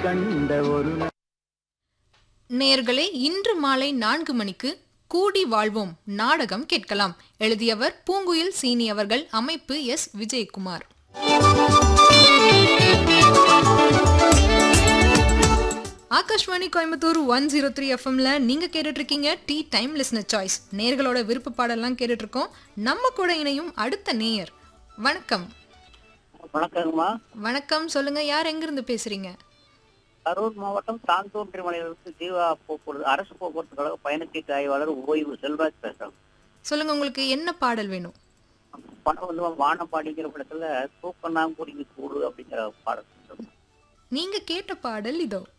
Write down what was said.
கண்ட ஒரு நாள் நேயர்களே இன்று மாலை நான்கு மணிக்கு கூடி வாழ்வோம் நாடகம் கேட்கலாம் எழுதியவர் பூங்குயில் சீனி அவர்கள் அமைப்பு S Vijayakumar Akashvani Coimbatore one zero three எஃப்எம்ல நீங்க கேட்டுட்டு இருக்கீங்க டீ டைம் லிஸ்னர் சாய்ஸ் நேர்களோட விருப்ப பாடலாம் கேட்டுட்டு இருக்கோம் நம்ம கூட இணையும் அடுத்த நேயர் வணக்கம் வணக்கங்கம்மா வணக்கம் சொல்லுங்க யார் எங்கிருந்து பேசுறீங்க கரூர் மாவட்டம் சாந்தோன்றி மலையிலிருந்து ஜீவா போக்குவரத்து அரசு போக்குவரத்து கழக பயணச்சீட்டு ஆய்வாளர் ஓய்வு செல்வராஜ் பேசுறேன் சொல்லுங்க உங்களுக்கு என்ன பாடல் வேணும் படம் வந்து வானப்பாடிங்கிற படத்துல தூக்கண்ணாங்குருவி கூடு அப்படிங்கிற பாடல் நீங்க கேட்ட பாடல் இதோ